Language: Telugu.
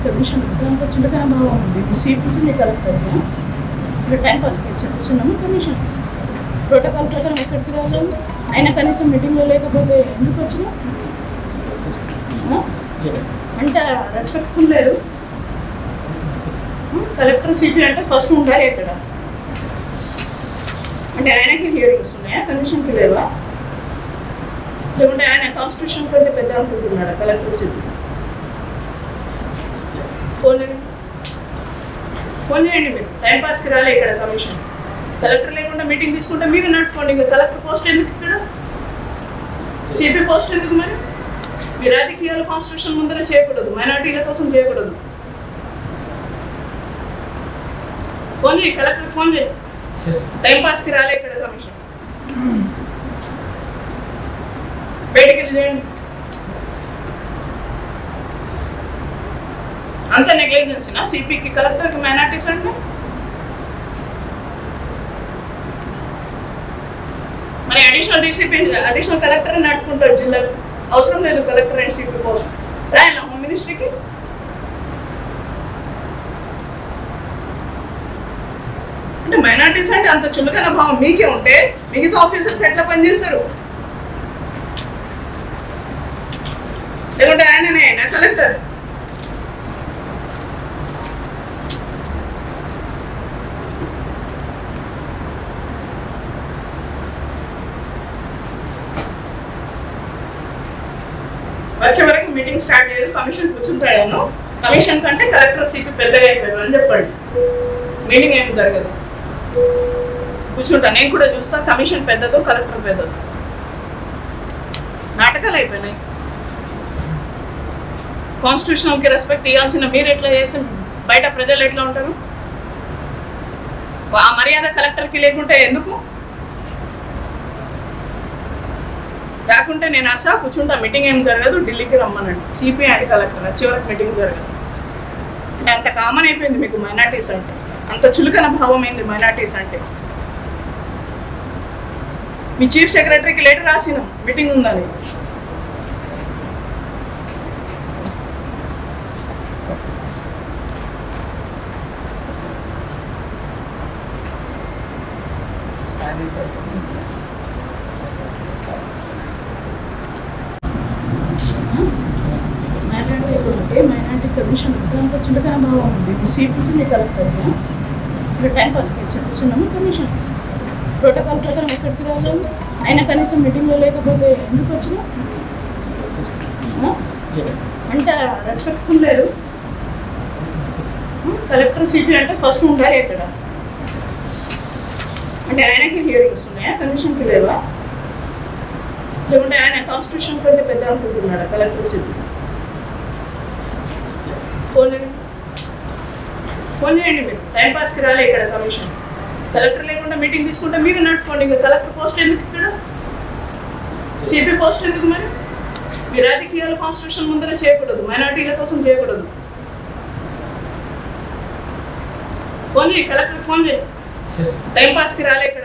కమిషన్ దాంతో చులకన భావం ఉంది మీ సీట్ మీ కలెక్టర్ ఇక్కడ టైం పాస్కి వచ్చి కూర్చున్నాము కమిషన్ ప్రోటోకాల్ ప్రకారం ఎక్కడికి రాలేదు అయినా కనీసం మీటింగ్లో లేకపోతే ఎందుకు వచ్చినా అంటే రెస్పెక్ట్ఫుల్ లేదు కలెక్టర్ సిపి అంటే ఫస్ట్ ఉండాలి ఇక్కడ అంటే ఆయనకి హియరింగ్స్ ఉన్నాయా కమిషన్కి లేవా లేకుంటే ఆయన కాన్స్టిట్యూషన్ కంటే పెద్ద అనుకుంటున్నాడా కలెక్టర్ సిపి ఫోన్ చేయండి ఫోన్ చేయండి మీరు టైం పాస్కి రాలే ఇక్కడ కమిషన్ కలెక్టర్ లేకుండా మీటింగ్ తీసుకుంటే మీరు నట్టుకోండి ఇంకా కలెక్టర్ పోస్ట్ ఎందుకు ఇక్కడ సిపి పోస్ట్ ఎందుకు మరి మీ రాజకీయాలు కాన్స్టిట్యూషన్ ముందర చేయకూడదు మైనార్టీల కోసం చేయకూడదు ఫోన్ చేయి కలెక్టర్ ఫోన్ చేయి టైం పాస్కి రాలే ఇక్కడ కమిషన్ బయటికి వెళ్ళి చేయండి అంత నెగ్లిజెన్సీనా సిపికి కలెక్టర్కి మైనార్టీస్ అంటే మరి అడిషనల్ డీసీపీ అడిషనల్ కలెక్టర్ నడుపుకుంటాడు జిల్లాకు అవసరం లేదు కలెక్టర్ అండ్ సిపి పోస్ట్ రాయాల హోమ్ మినిస్ట్రీకి అంటే మైనార్టీస్ అంటే అంత చులకన భావం మీకే ఉంటే మిగతా ఆఫీసర్స్ ఎట్లా పనిచేస్తారు లేకుంటే ఆయననే ఆయన కలెక్టర్ వచ్చే వరకు మీటింగ్ స్టార్ట్ చేయదు కమిషన్ కూర్చుంటాడేమో కమిషన్ కంటే కలెక్టర్ సీట్ పెద్దగా అయిపోయారు అని చెప్పండి మీటింగ్ ఏం జరగదు కూర్చుంటా నేను కూడా చూస్తా కమిషన్ పెద్దదో కలెక్టర్ పెద్దదో నాటకాలు అయిపోయినాయి కాన్స్టిట్యూషనల్కి రెస్పెక్ట్ ఇవ్వాల్సిన మీరు ఎట్లా చేస్తే బయట ప్రజలు ఎట్లా ఉంటారు ఆ మర్యాద కలెక్టర్కి లేకుంటే ఎందుకు రాకుంటే నేను అసా కూర్చుంటా మీటింగ్ ఏం జరగదు ఢిల్లీకి రమ్మనండి సిపిఐ అండ్ కలెక్టర్ వచ్చే వరకు మీటింగ్ జరగదు అంటే అంత కామన్ అయిపోయింది మీకు మైనార్టీస్ అంటే అంత చులకన భావం అయింది మైనార్టీస్ అంటే మీ చీఫ్ సెక్రటరీకి లెటర్ రాసినాం మీటింగ్ ఉందని మైనార్టీ ఉంటే మైనార్టీ కమిషన్ దాంతో చులకన భావం ఉంది మీ సీట్ మీ కలెక్టర్ ఇక్కడ టైం పాస్కి వచ్చి కూర్చున్నాము కమిషన్ ప్రోటోకాల్ ప్రకారం ఎక్కడికి రాలేదు అయినా కనీసం మీటింగ్లో లేకపోతే ఎందుకు వచ్చినా అంటే రెస్పెక్ట్ఫుల్ లేదు కలెక్టర్ సిపి అంటే ఫస్ట్ ఉండాలి ఇక్కడ అంటే ఆయనకి హియరింగ్స్ ఉన్నాయా కమిషన్కి లేవా లేకుంటే ఆయన కాన్స్టిట్యూషన్ కంటే పెద్ద అనుకుంటున్నాడా కలెక్టర్ సిపి ఫోన్ చేయండి ఫోన్ చేయండి మీరు టైం పాస్కి రాలే ఇక్కడ కమిషన్ కలెక్టర్ లేకుండా మీటింగ్ తీసుకుంటే మీరు నట్టుకోండి ఇంకా కలెక్టర్ పోస్ట్ ఎందుకు ఇక్కడ సిపి పోస్ట్ ఎందుకు మరి మీ రాజకీయాలు కాన్స్టిట్యూషన్ ముందర చేయకూడదు మైనార్టీల కోసం చేయకూడదు ఫోన్ చేయి కలెక్టర్ ఫోన్ చేయి టైం పాస్కి రాలే ఇక్కడ